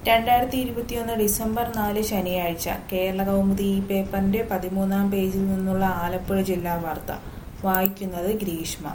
രണ്ടായിരത്തി ഇരുപത്തിയൊന്ന് ഡിസംബർ നാല് ശനിയാഴ്ച കേരള കൗമുദി ഈ പേപ്പറിന്റെ പതിമൂന്നാം പേജിൽ നിന്നുള്ള ആലപ്പുഴ ജില്ലാ വാർത്ത വായിക്കുന്നത് ഗ്രീഷ്മ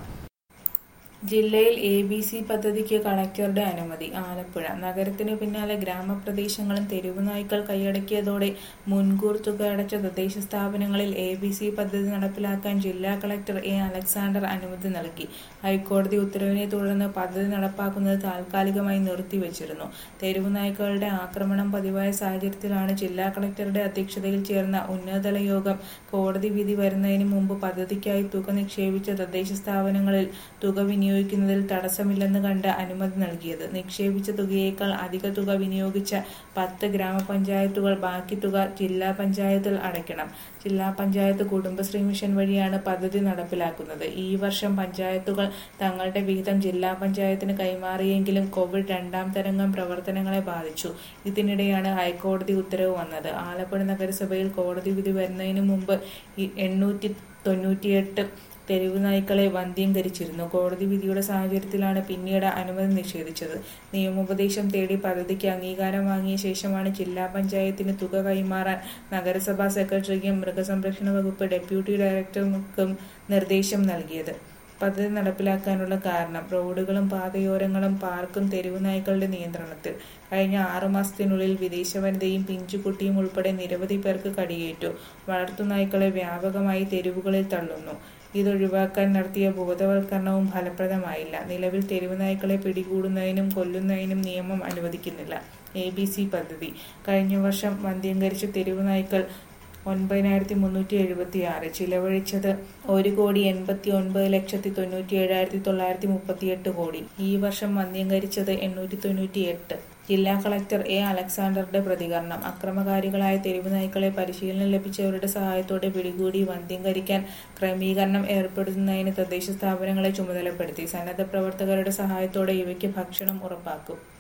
ജില്ലയിൽ എ ബി സി പദ്ധതിക്ക് കളക്ടറുടെ അനുമതി ആലപ്പുഴ നഗരത്തിനു പിന്നാലെ ഗ്രാമപ്രദേശങ്ങളും തെരുവുനായ്ക്കൾ കൈയടക്കിയതോടെ മുൻകൂർ തുക അടച്ച തദ്ദേശ സ്ഥാപനങ്ങളിൽ എ ബി സി പദ്ധതി നടപ്പിലാക്കാൻ ജില്ലാ കളക്ടർ എ അലക്സാണ്ടർ അനുമതി നൽകി ഹൈക്കോടതി ഉത്തരവിനെ തുടർന്ന് പദ്ധതി നടപ്പാക്കുന്നത് താൽക്കാലികമായി നിർത്തിവച്ചിരുന്നു തെരുവുനായ്ക്കളുടെ ആക്രമണം പതിവായ സാഹചര്യത്തിലാണ് ജില്ലാ കളക്ടറുടെ അധ്യക്ഷതയിൽ ചേർന്ന ഉന്നതതല യോഗം കോടതി വിധി വരുന്നതിന് മുമ്പ് പദ്ധതിക്കായി തുക നിക്ഷേപിച്ച തദ്ദേശ സ്ഥാപനങ്ങളിൽ തുക വിനിയോഗിക്കുന്നതിൽ തടസ്സമില്ലെന്ന് കണ്ട് അനുമതി നൽകിയത് നിക്ഷേപിച്ച തുകയേക്കാൾ അധിക തുക വിനിയോഗിച്ച പത്ത് ഗ്രാമപഞ്ചായത്തുകൾ ബാക്കി തുക ജില്ലാ പഞ്ചായത്തിൽ അടയ്ക്കണം ജില്ലാ പഞ്ചായത്ത് കുടുംബശ്രീ മിഷൻ വഴിയാണ് പദ്ധതി നടപ്പിലാക്കുന്നത് ഈ വർഷം പഞ്ചായത്തുകൾ തങ്ങളുടെ വിഹിതം ജില്ലാ പഞ്ചായത്തിന് കൈമാറിയെങ്കിലും കോവിഡ് രണ്ടാം തരംഗം പ്രവർത്തനങ്ങളെ ബാധിച്ചു ഇതിനിടെയാണ് ഹൈക്കോടതി ഉത്തരവ് വന്നത് ആലപ്പുഴ നഗരസഭയിൽ കോടതി വിധി വരുന്നതിന് മുമ്പ് എണ്ണൂറ്റി തൊണ്ണൂറ്റിയെട്ട് തെരുവ് നായ്ക്കളെ വന്ധ്യംകരിച്ചിരുന്നു കോടതി വിധിയുടെ സാഹചര്യത്തിലാണ് പിന്നീട് അനുമതി നിഷേധിച്ചത് നിയമോപദേശം തേടി പദ്ധതിക്ക് അംഗീകാരം വാങ്ങിയ ശേഷമാണ് ജില്ലാ പഞ്ചായത്തിന് തുക കൈമാറാൻ നഗരസഭാ സെക്രട്ടറിക്കും മൃഗസംരക്ഷണ വകുപ്പ് ഡെപ്യൂട്ടി ഡയറക്ടർക്കും നിർദ്ദേശം നൽകിയത് പദ്ധതി നടപ്പിലാക്കാനുള്ള കാരണം റോഡുകളും പാതയോരങ്ങളും പാർക്കും തെരുവ് നായ്ക്കളുടെ നിയന്ത്രണത്തിൽ കഴിഞ്ഞ ആറുമാസത്തിനുള്ളിൽ വിദേശ വനിതയും പിഞ്ചുകുട്ടിയും ഉൾപ്പെടെ നിരവധി പേർക്ക് കടിയേറ്റു വളർത്തുനായ്ക്കളെ വ്യാപകമായി തെരുവുകളിൽ തള്ളുന്നു ഇതൊഴിവാക്കാൻ നടത്തിയ ബോധവൽക്കരണവും ഫലപ്രദമായില്ല നിലവിൽ തെരുവ് നായ്ക്കളെ പിടികൂടുന്നതിനും കൊല്ലുന്നതിനും നിയമം അനുവദിക്കുന്നില്ല എ ബി സി പദ്ധതി കഴിഞ്ഞ വർഷം വന്ധ്യംകരിച്ച തെരുവ് നായ്ക്കൾ ഒൻപതിനായിരത്തി മുന്നൂറ്റി എഴുപത്തി ആറ് ചിലവഴിച്ചത് ഒരു കോടി എൺപത്തി ഒൻപത് ലക്ഷത്തി തൊണ്ണൂറ്റി ഏഴായിരത്തി തൊള്ളായിരത്തി മുപ്പത്തിയെട്ട് കോടി ഈ വർഷം വന്ധ്യംകരിച്ചത് എണ്ണൂറ്റി തൊണ്ണൂറ്റി എട്ട് ജില്ലാ കളക്ടർ എ അലക്സാണ്ടറുടെ പ്രതികരണം അക്രമകാരികളായ തെരുവ് നായ്ക്കളെ പരിശീലനം ലഭിച്ചവരുടെ സഹായത്തോടെ പിടികൂടി വന്ധ്യംകരിക്കാൻ ക്രമീകരണം ഏർപ്പെടുത്തുന്നതിന് തദ്ദേശ സ്ഥാപനങ്ങളെ ചുമതലപ്പെടുത്തി സന്നദ്ധ പ്രവർത്തകരുടെ സഹായത്തോടെ ഇവയ്ക്ക് ഭക്ഷണം ഉറപ്പാക്കും